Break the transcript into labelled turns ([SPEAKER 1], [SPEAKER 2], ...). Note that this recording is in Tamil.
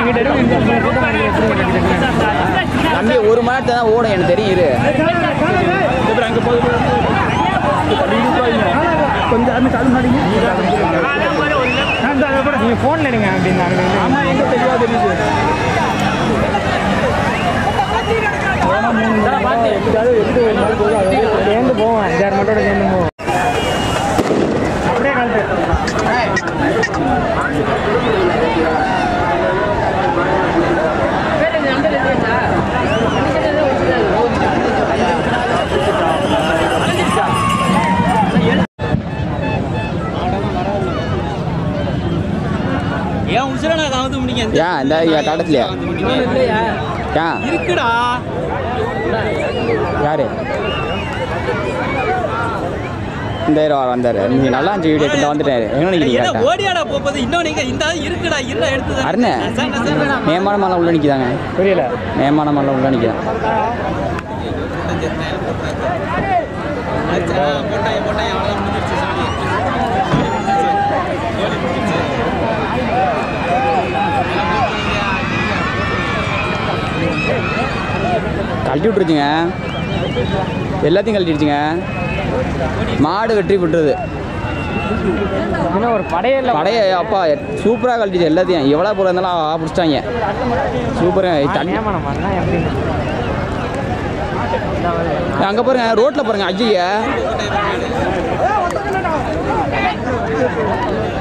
[SPEAKER 1] இங்கிட்ட எடுங்க இந்த கூட்டம்
[SPEAKER 2] தம்பி ஒரு மணி நேரத்தை தான் ஓடும் எனக்கு தெரியும் இரு
[SPEAKER 1] அங்கே போய் கொஞ்சம் அது கால் மாட்டீங்க நீங்கள் ஃபோனில் எடுங்க அப்படின்னாங்க ஆமாம் எங்கே தெளிவாக தெரியுது சேர்ந்து போவோம் அஞ்சாறு மட்டும் சேர்ந்து போவோம் அப்படியே கலந்து
[SPEAKER 3] ஏன் உசுர நான் கவுத்து முடிங்க
[SPEAKER 2] ஏன் இந்த கடத்துலையா ஏன்
[SPEAKER 3] இருக்குடா
[SPEAKER 2] யாரு இந்த இருவா வந்தாரு நீங்க நல்லா இருந்துச்சு வீடியோ எடுத்து வந்துட்டாரு எங்க
[SPEAKER 3] என்ன
[SPEAKER 2] நிக்கிறீங்க
[SPEAKER 3] ஓடியாடா போப்பது இன்னும் நீங்க இந்த ஆள் இருக்குடா இருடா எடுத்து
[SPEAKER 2] அருண் மேமான மலை உள்ள நிற்கிறாங்க
[SPEAKER 1] புரியல
[SPEAKER 2] மேமான மலை உள்ள நிற்கிறான்
[SPEAKER 3] போட்டாங்க போட்டாங்க அவ்வளோ முடிஞ்சிருச்சு சாமி
[SPEAKER 2] கழட்டி விட்டுருச்சுங்க எல்லாத்தையும் கழட்டிடுச்சுங்க மாடு வெற்றி விட்டுருது
[SPEAKER 1] இன்னும் ஒரு படையில
[SPEAKER 2] படைய அப்பா சூப்பராக கழட்டிச்சு எல்லாத்தையும் எவ்வளோ போல இருந்தாலும் பிடிச்சிட்டாங்க சூப்பராக தண்ணி
[SPEAKER 1] நியமனம் பண்ணா எப்படி
[SPEAKER 2] அங்கே பாருங்க ரோட்டில் பாருங்க ஐயா